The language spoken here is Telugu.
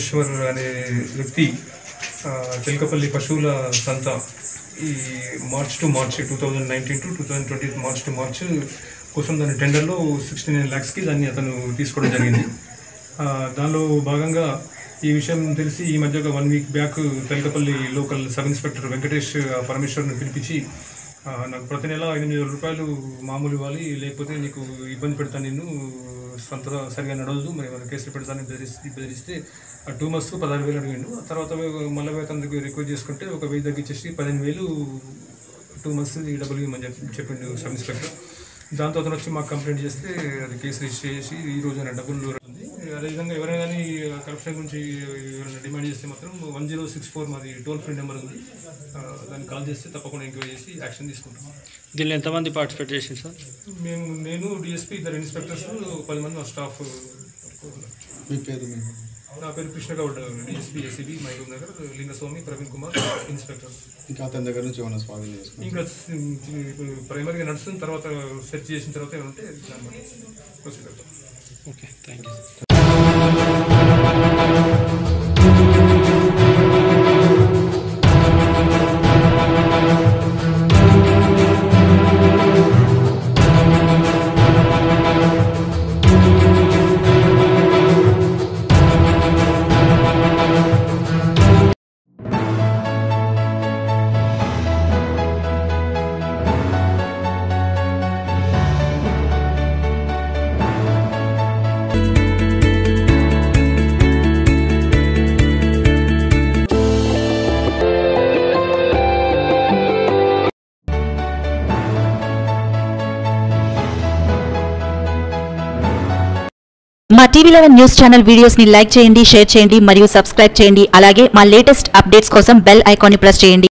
ఈశ్వర్ అనే వ్యక్తి ఆ, చిలకపల్లి పశువుల సంత ఈ March to March two thousand nineteen to two thousand twenty March to March కోసం దాని టెండర్లో సిక్స్టీ నైన్ ల్యాక్స్కి దాన్ని అతను తీసుకోవడం జరిగింది ఆ, దానిలో భాగంగా ఈ విషయం తెలిసి ఈ మధ్య ఒక one week back Telakapalli local sub inspector Venkatesh ఆ, పరమేశ్వర్ని పిలిపించి ఆ, నాకు ప్రతి నెల ఎనిమిది వేల రూపాయలు మామూలు ఇవ్వాలి లేకపోతే నీకు ఇబ్బంది పెడతాను నిన్ను సొంత సరిగా నడవదు మరి మన కేసులు పెడతానని బెదిరిస్తే బెదిరిస్తే ఆ టూ మంత్స్కు పదహారు వేలు అడిగిండు ఆ తర్వాత మళ్ళీ అతని దగ్గర రిక్వెస్ట్ చేసుకుంటే ఒక వెయ్యి తగ్గించేసి పదిహేను వేలు టూ మంత్స్ ఈ డబ్బులు ఇవ్వమని చెప్పి చెప్పిండు సబ్ ఇన్స్పెక్టర్ దాంతో అతను వచ్చి మాకు కంప్లైంట్ చేస్తే అది కేసు రిజిస్టర్ చేసి ఈ రోజు ఆయన డబ్బులు ఉంది అదేవిధంగా ఎవరైనా కానీ కరప్షన్ గురించి ఎవరైనా డిమాండ్ చేస్తే మాత్రం వన్ జీరో సిక్స్ ఫోర్ మాది టోల్ ఫ్రీ నెంబర్ ఉంది ఆ, దాన్ని కాల్ చేస్తే తప్పకుండా ఎంక్వైరీ చేసి యాక్షన్ తీసుకుంటాం దీనిలో ఎంతమంది పార్టిసిపేట్ చేసింది సార్ మేము నేను డిఎస్పీ ఇద్దరు ఇన్స్పెక్టర్స్ పది మంది మా స్టాఫ్ మీ పేరు మేము నా పేరు Krishna Goud DSP SCB Mahabubnagar Lingaswamy Praveen Kumar inspector ఇంకా అతని దగ్గర నుంచి ఏమైనా స్వాధీనం చేసుకున్నాం ఇంకా ప్రైమరీగా నడుస్తుంది తర్వాత సెర్చ్ చేసిన తర్వాత ఏమైనా ఉంటే ప్రొసీడ్ అవుతాం ఓకే థ్యాంక్ యూ మా TV eleven news channel videos ని లైక్ చేయండి షేర్ చేయండి మరియు సబ్స్క్రైబ్ చేయండి అలాగే మా లేటెస్ట్ అప్డేట్స్ కోసం బెల్ ఐకాన్ ని ప్రెస్ చేయండి